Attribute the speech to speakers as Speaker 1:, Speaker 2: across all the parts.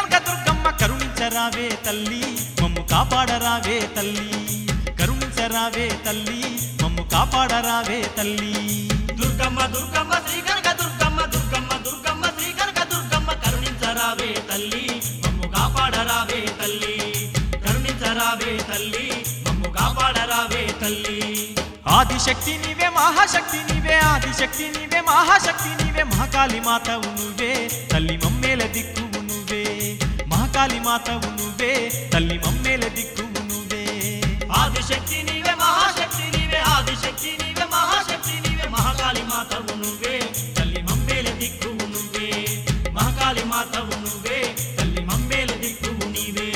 Speaker 1: శ్రీకనక దుర్గమ్మ కరుణించరావే తల్లి మమ్ము కాపాడరావే తల్లి కరుణించరావే తల్లి మమ్ము కాపాడరావే తల్లి
Speaker 2: దుర్గమ్మ దుర్గమ్మ శ్రీ కనక దుర్గమ్మ దుర్గమ్మ దుర్గమ్మ శ్రీ కనక దుర్గమ్మ కరుణించరావే తల్లి మమ్ము కాపాడరావే తల్లి కరుణించరావే తల్లి మమ్ము కాపాడరావే తల్లి
Speaker 1: ఆదిశక్తి నీవే మహాశక్తి నీవే ఆదిశక్తి నీవే మహాశక్తి నీవే మహాకాళి మాతవు నువ్వే తల్లి మమ్మేల దిక్కువు నువ్వే మహాకాళి మాతవు నువ్వే తల్లి మమ్మేల దిక్కువు నువ్వే
Speaker 2: ఆదిశక్తి నీవే మహాశక్తి నీవే ఆదిశక్తి నీవే మహాశక్తి నీవే మహాకాళి మాతవు నువ్వే తల్లి మమ్మేల దిక్కువు నువ్వే మహాకాళి మాతవు నువ్వే తల్లి మమ్మేల దిక్కువు నీవే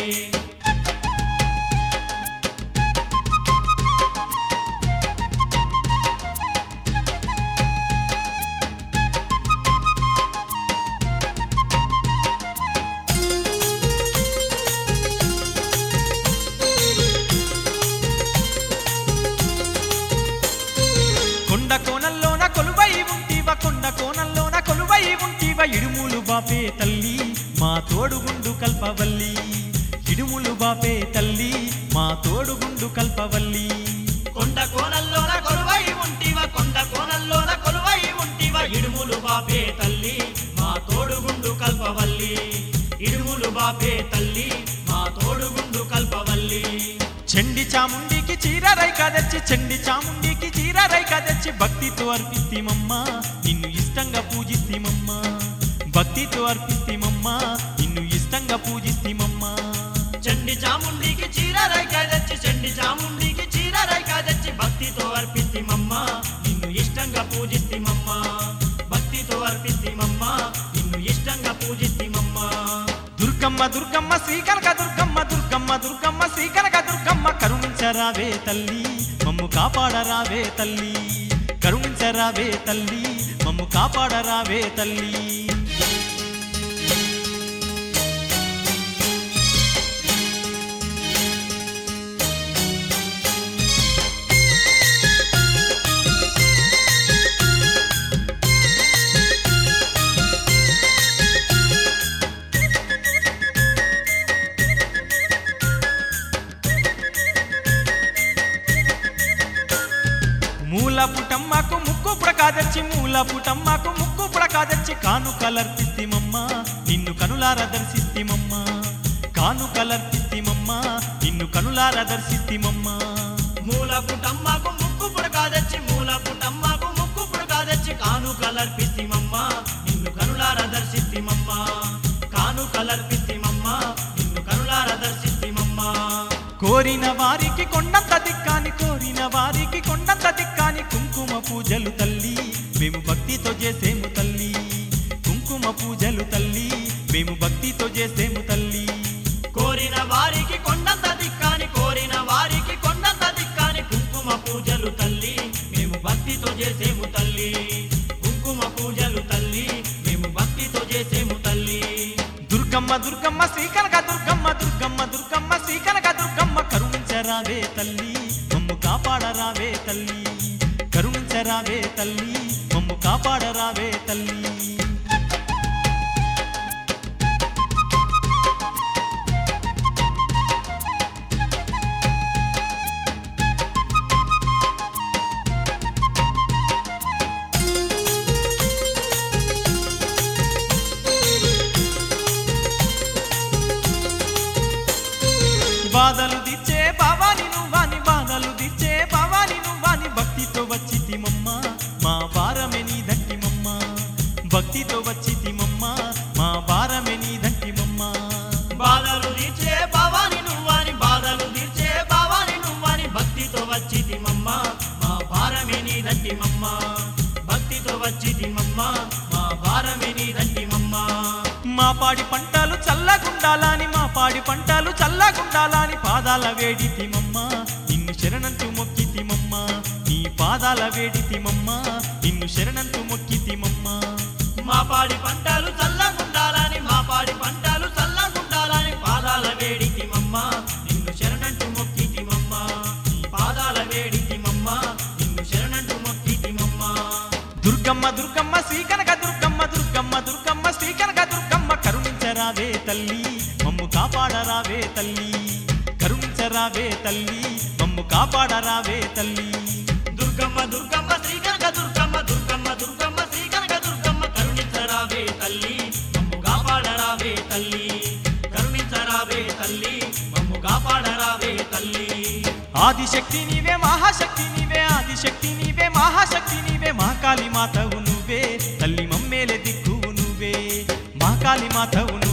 Speaker 1: కొండ కోణంలోన కొలువై ఉంటివ కొండ కోణంలోన కొలువై ఉంటివ ఇడుములు బాపే తల్లి మా తోడుగుండు కల్పవల్లి ఇడుములు బాపే తల్లి మా తోడుగుండు కల్పవల్లి
Speaker 2: కొండ కోణంలోన కొలువై ఉంటివ కొండ కోణంలోన కొలువై ఉంటివ ఇడుములు బాపే తల్లి మా తోడుగుండు కల్పవల్లి ఇడుములు బాపే తల్లి మా తోడుగుండు కల్పవల్లి
Speaker 1: చెండి చాముండికి చీరరై కదచ్చి చెండి చాముండికి చీరరై కదచ్చి భక్తితో అర్పిస్తిమమ్మ నిన్ను ఇష్టంగా పూజిస్తిమమ్మ భక్తితో అర్పిస్తిమమ్మ నిన్ను ఇష్టంగా పూజిస్తిమమ్మ
Speaker 2: చండి చాముండికి చీర రైక తెచ్చి చండి చాముండికి చీర రైక తెచ్చి భక్తితో అర్పిస్తిమమ్మ నిన్ను ఇష్టంగా పూజిస్తిమమ్మ భక్తితో అర్పిస్తిమమ్మ నిన్ను ఇష్టంగా పూజిస్తిమమ్మ
Speaker 1: దుర్గమ్మ దుర్గమ్మ శ్రీకనక దుర్గమ్మ దుర్గమ్మ దుర్గమ్మ శ్రీకనక దుర్గమ్మ కరుణించరావే తల్లి మమ్ము కాపాడరావే తల్లి కరుణించరావే తల్లి మమ్ము కాపాడరావే తల్లి మూల పుటమ్మకు ముక్కు పుడకాదచ్చి మూల పుటమ్మకు ముక్కు పుడకాదచ్చి కాను కలర్పిస్తిమమ్మ నిన్ను కనులార దర్శిస్తిమమ్మ కాను కలర్పిస్తిమమ్మ నిన్ను కనులార దర్శిస్తిమమ్మ
Speaker 2: మూల పుటమ్మకు ముక్కు పుడకాదచ్చి మూల పుటమ్మకు ముక్కు పుడకాదచ్చి కాను కలర్పిస్తిమమ్మ నిన్ను కనులార దర్శిస్తిమమ్మ కాను కలర్పిస్తిమమ్మ నిన్ను కనులార దర్శిస్తిమమ్మ
Speaker 1: కోరిన వారికి కొండంత దిక్కాని కోరిన వారికి కొండంత దిక్కాని కుంకుమ పూజలు తల్లి మేము భక్తితో చేసేము తల్లి కుంకుమ పూజలు తల్లి మేము భక్తితో చేసేము తల్లి
Speaker 2: కోరిన వారికి కొండంత దిక్కాని కోరిన వారికి కొండంత దిక్కాని కుంకుమ పూజలు తల్లి మేము భక్తితో చేసేము తల్లి కుంకుమ పూజలు తల్లి మేము భక్తితో చేసేము తల్లి
Speaker 1: దుర్గమ్మ దుర్గమ్మ శ్రీకనక దుర్గమ్మ దుర్గమ్మ దుర్గమ్మ శ్రీకనక దుర్గమ్మ కరుణించరావే తల్లి మమ్ము కాపాడరావే తల్లి కరుణించరావే తల్లి మమ్ము కాపాడరావే తల్లి బాధలు దిచ్చే భవాని నువ్వాని బాధలు దిచ్చే భవాని నువ్వాని భక్తితో వచ్చితిమమ్మ మా భారమే నీ దంటిమమ్మ భక్తితో వచ్చితిమమ్మ మా భారమే నీ దంటిమమ్మ
Speaker 2: బాధలు తీర్చే భవాని నువ్వని బాధలు తీర్చే భవాని నువ్వని భక్తితో వచ్చితి మమ్మ మా భారమే నీ దంటి మమ్మ భక్తితో వచ్చితి మమ్మ మా భారమే నీ దంటి మమ్మ
Speaker 1: మా పాడి పంటలు చల్లగుండాలని మా పాడి పంటలు చల్లగుండాలని పాదాల వేడితిమమ్మ నిన్ను శరణంతు మొక్కితిమమ్మ నీ పాదాల వేడితిమమ్మ నిన్ను శరణంతు మొక్కితిమమ్మ
Speaker 2: మా పాడి పంటలు చల్లగుండాలని మా పాడి పంటలు చల్లగుండాలని పాదాల వేడికి మమ్మ నిన్ను శరణంటూ మొక్కితి మమ్మ నీ పాదాల వేడికి మమ్మ నిన్ను శరణంటూ మొక్కితి మమ్మ
Speaker 1: దుర్గమ్మ దుర్గమ్మ శ్రీకనక దుర్గమ్మ దుర్గమ్మ దుర్గమ్మ శ్రీకనక దుర్గమ్మ కరుణించరావే తల్లి తల్లి మమ్ము కాపాడరావే తల్లి కరుణించరావే తల్లి మమ్ము కాపాడరావే తల్లి
Speaker 2: దుర్గమ్మ దుర్గమ్మ శ్రీ కనక దుర్గమ్మ దుర్గమ్మ దుర్గమ్మ శ్రీ కనక దుర్గమ్మ కరుణించరావే తల్లి మమ్ము కాపాడరావే తల్లి కరుణించరావే తల్లి మమ్ము కాపాడరావే తల్లి
Speaker 1: ఆదిశక్తి నీవే మహాశక్తి నీవే ఆదిశక్తి నీవే మహాశక్తి నీవే మా కాళీ మాతవు నువ్వే తల్లి మమ్మేలే దిక్కువు నువ్వే మా కాళీ మాతవు నువ్వే